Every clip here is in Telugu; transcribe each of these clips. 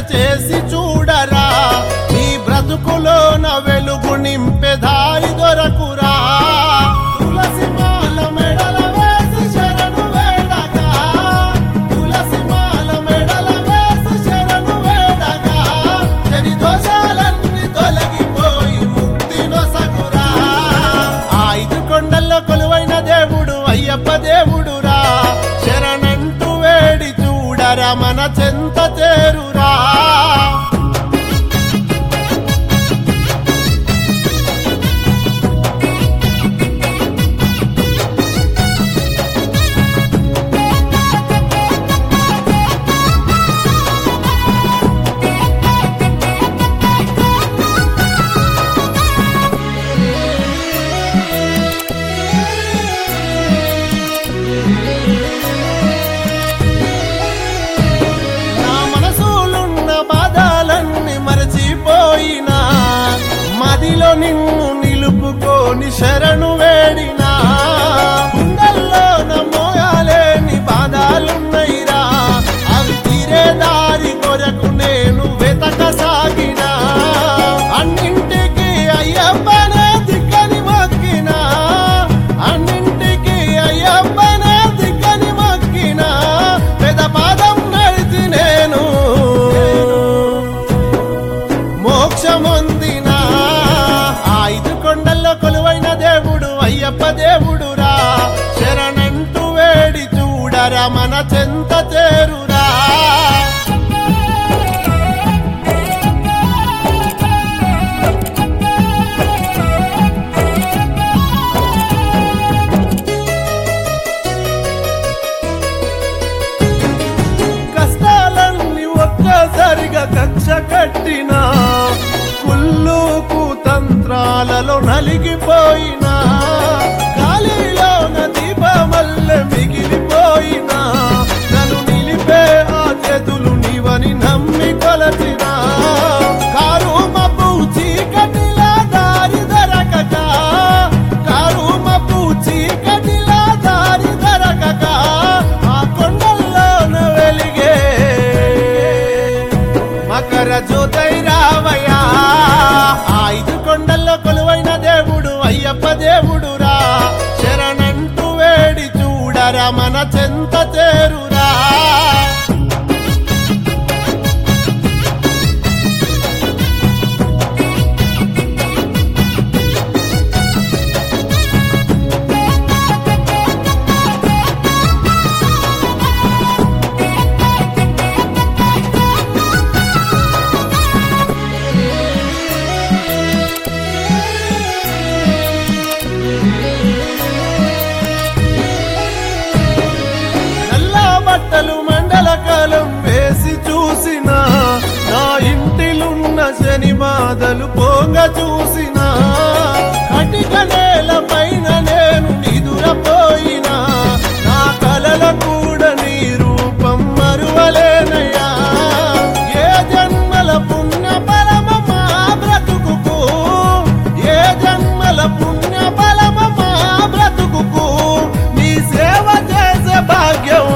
చేసి చూడరా నీ బ్రతుకులోన వెలుగు నింపే దారి దొరకురా తులసి మాల మెడల వేసి శరణు వేడగా తులసి మాల మెడల వేసి శరణు వేడగా శని దోషాలన్నీ తొలగిపోయి ముక్తి నొసగురా ఆ ఐదు కొండల్లో కొలువైన దేవుడు అయ్యప్ప దేవుడురా శరణంటూ వేడి చూడరా మన చెంత చేరురా నా మనసులున్న బాధలన్నీ మరచిపోయినా మదిలో నిన్ను నిలుపుకొని శరణు వేడినా గుండెల్లో మోయాలేని బాధలున్నయిరా అవి తీరే దారి కొరకు నేను వెతక సాగినా అన్నింటికి అయ్యప్పనే దిక్కని మొక్కినా అన్నింటికి అయ్యప్పనే దిక్కని మొక్కినా పెద పాదం నడిచి నేను మోక్షమొందిన ఆ ఐదు కొండల్లో కొలువైన దేవుడు అయ్యప్ప దేవుడురా శరణంటూ వేడి చూడరా మన చెంత చేరురా కష్టాలన్నీ ఒక్కసారిగా కక్ష కట్టినా కుళ్ళుకు తంత్రాలలో నలిగిపోయినా గాలిలోన దీపమల్లె మిగిలిపోయినా నన్ను నిలిపే ఆ చేతులు నీవని నమ్మి కొలచినా కారు మబ్బు చీకటిలా దారి దొరకక కారు మబ్బు చీకటిలా దారి దొరకక ఆ కొండల్లోన వెలిగే మకర జ్యోతై రావయ్యా ఆ ఐదు కొండల్లో కొలువైన దేవుడు అయ్యప్ప దేవుడురా శరణంటూ వేడి చూడరా మన చెంత చేరురా నల్ల బట్టలు మండల కాలం వేసి చూసిన నా ఇంటిలున్న శని బాధలు పోంగ చూసిన కటిక నేల పైన నేను నిదురపోయినా నా కలల కూడా నీ రూపం మరువలేనయ్యా ఏ జన్మల పుణ్య బలమ మా బ్రతుకుకు ఏ జన్మల పుణ్య బలమ మా బ్రతుకుకు నీ సేవ చేసే భాగ్యం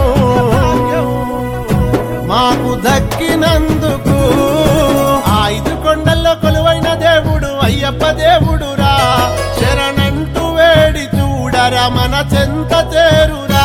మాకు దక్కినందుకు ఆ ఐదు కొండల్లో కొలువైన దేవుడు అయ్యప్ప దేవుడురా శరణంటూ వేడి చూడరా మన చెంత చేరురా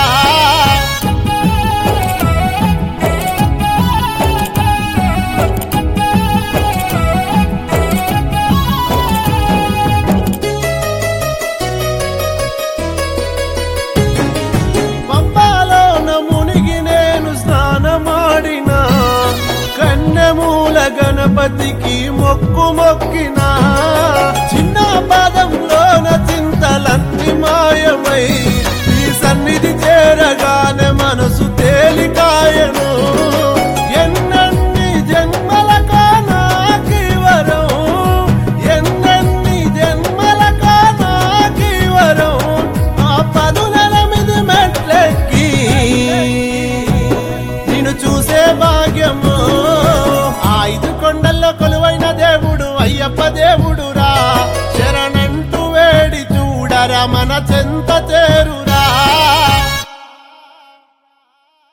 పంబాలోన మునిగి నేను స్నానమాడిన కన్నెమూల గణపతికి మొక్కు మొక్కిన చిన్న పాదంలోన చింతలన్నీ మాయమై ఈ సన్నిధి చేరగానే మనసు తేలికాయను ఎన్నన్ని జన్మలకా నాకి వరం ఎన్నన్ని జన్మలకా నాకి వరం ఆ పదునెలమిది మెట్లెక్కి నిన్ను చూసే భాగ్యము ఆ ఐదు కొండల్లో కొలువైన దేవుడు అయ్యప్ప దేవుడురా శరణంటూ వేడి చూడరా మన చెంత చేరురా